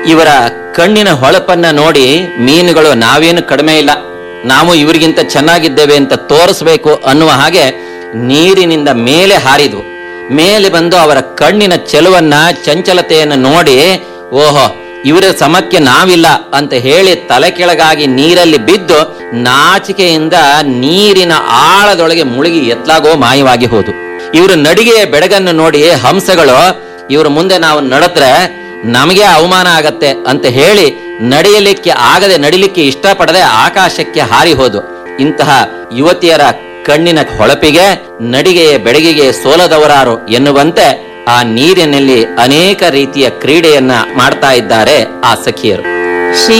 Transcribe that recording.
ಇವರ ಕಣ್ಣಿನ ಹೊಳಪನ್ನ ನೋಡಿ ಮೀನುಗಳು ನಾವೇನು ಕಡಿಮೆ ಇಲ್ಲ ನಾವು ಇವರಿಗಿಂತ ಚೆನ್ನಾಗಿದ್ದೇವೆ ಅಂತ ತೋರಿಸ್ಬೇಕು ಅನ್ನುವ ಹಾಗೆ ನೀರಿನಿಂದ ಮೇಲೆ ಹಾರಿದ್ವು ಮೇಲೆ ಬಂದು ಅವರ ಕಣ್ಣಿನ ಚೆಲುವನ್ನ ಚಂಚಲತೆಯನ್ನು ನೋಡಿ ಓಹೋ ಇವರ ಸಮಕ್ಕೆ ನಾವಿಲ್ಲ ಅಂತ ಹೇಳಿ ತಲೆ ಕೆಳಗಾಗಿ ನೀರಲ್ಲಿ ಬಿದ್ದು ನಾಚಿಕೆಯಿಂದ ನೀರಿನ ಆಳದೊಳಗೆ ಮುಳುಗಿ ಎತ್ಲಾಗೋ ಮಾಯವಾಗಿ ಹೋದು ಇವರು ನಡಿಗೆಯ ಬೆಡಗನ್ನು ನೋಡಿ ಹಂಸಗಳು ಇವ್ರ ಮುಂದೆ ನಾವು ನಡೆದ್ರೆ ನಮಗೆ ಅವಮಾನ ಆಗತ್ತೆ ಅಂತ ಹೇಳಿ ನಡೆಯಲಿಕ್ಕೆ ಆಗದೆ ನಡಿಲಿಕ್ಕೆ ಇಷ್ಟಪಡದೆ ಆಕಾಶಕ್ಕೆ ಹಾರಿ ಹೋದು ಇಂತಹ ಯುವತಿಯರ ಕಣ್ಣಿನ ಹೊಳಪಿಗೆ ನಡಿಗೆಯ ಬೆಡಗಿಗೆ ಸೋಲದವರಾರು ಎನ್ನುವಂತೆ ಆ ನೀರಿನಲ್ಲಿ ಅನೇಕ ರೀತಿಯ ಕ್ರೀಡೆಯನ್ನ ಮಾಡ್ತಾ ಇದ್ದಾರೆ ಆ ಸಖಿಯರು